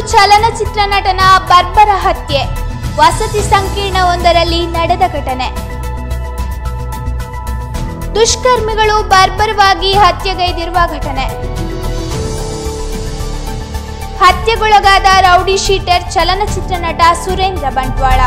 ಚಲನಚಿತ್ರ ನಟನ ಬರ್ಬರ ಹತ್ಯೆ ವಸತಿ ಸಂಕೀರ್ಣವೊಂದರಲ್ಲಿ ನಡೆದ ಘಟನೆ ದುಷ್ಕರ್ಮಿಗಳು ಬರ್ಬರವಾಗಿ ಹತ್ಯೆಗೈದಿರುವ ಘಟನೆ ಹತ್ಯೆಗೊಳಗಾದ ರೌಡಿ ಶೀಟರ್ ಚಲನಚಿತ್ರ ನಟ ಸುರೇಂದ್ರ ಬಂಟ್ವಾಳ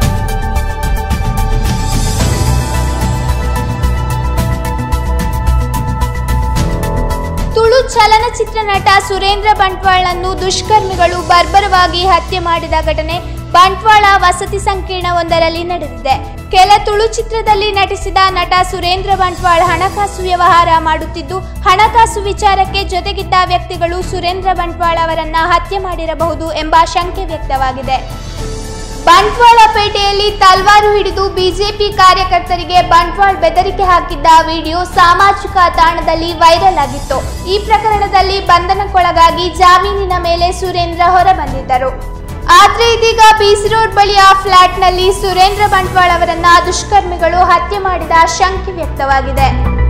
ತುಳು ಚಲನಚಿತ್ರ ನಟ ಸುರೇಂದ್ರ ಬಂಟ್ವಾಳನ್ನು ದುಷ್ಕರ್ಮಿಗಳು ಬರ್ಬರವಾಗಿ ಹತ್ಯೆ ಮಾಡಿದ ಘಟನೆ ಬಂಟ್ವಾಳ ವಸತಿ ಸಂಕೀರ್ಣವೊಂದರಲ್ಲಿ ನಡೆದಿದೆ ಕೆಲ ತುಳು ಚಿತ್ರದಲ್ಲಿ ನಟಿಸಿದ ನಟ ಸುರೇಂದ್ರ ಬಂಟ್ವಾಳ ಹಣಕಾಸು ವ್ಯವಹಾರ ಮಾಡುತ್ತಿದ್ದು ಹಣಕಾಸು ವಿಚಾರಕ್ಕೆ ಜೊತೆಗಿದ್ದ ವ್ಯಕ್ತಿಗಳು ಸುರೇಂದ್ರ ಬಂಟ್ವಾಳ ಅವರನ್ನ ಹತ್ಯೆ ಮಾಡಿರಬಹುದು ಎಂಬ ಶಂಕೆ ವ್ಯಕ್ತವಾಗಿದೆ ಬಂಟ್ವಾಳ ಪೇಟೆಯಲ್ಲಿ ತಲ್ವಾರು ಹಿಡಿದು ಬಿಜೆಪಿ ಕಾರ್ಯಕರ್ತರಿಗೆ ಬಂಟ್ವಾಳ ಬೆದರಿಕೆ ಹಾಕಿದ್ದ ವಿಡಿಯೋ ಸಾಮಾಜಿಕ ತಾಣದಲ್ಲಿ ವೈರಲ್ ಆಗಿತ್ತು ಈ ಪ್ರಕರಣದಲ್ಲಿ ಬಂಧನಕ್ಕೊಳಗಾಗಿ ಜಾಮೀನಿನ ಮೇಲೆ ಸುರೇಂದ್ರ ಹೊರಬಂದಿದ್ದರು ಆದ್ರೆ ಇದೀಗ ಬಿಸಿ ರೋಡ್ ಬಳಿಯ ಫ್ಲಾಟ್ನಲ್ಲಿ ಸುರೇಂದ್ರ ಬಂಟ್ವಾಳ ಅವರನ್ನ ದುಷ್ಕರ್ಮಿಗಳು ಹತ್ಯೆ ಮಾಡಿದ ಶಂಕೆ ವ್ಯಕ್ತವಾಗಿದೆ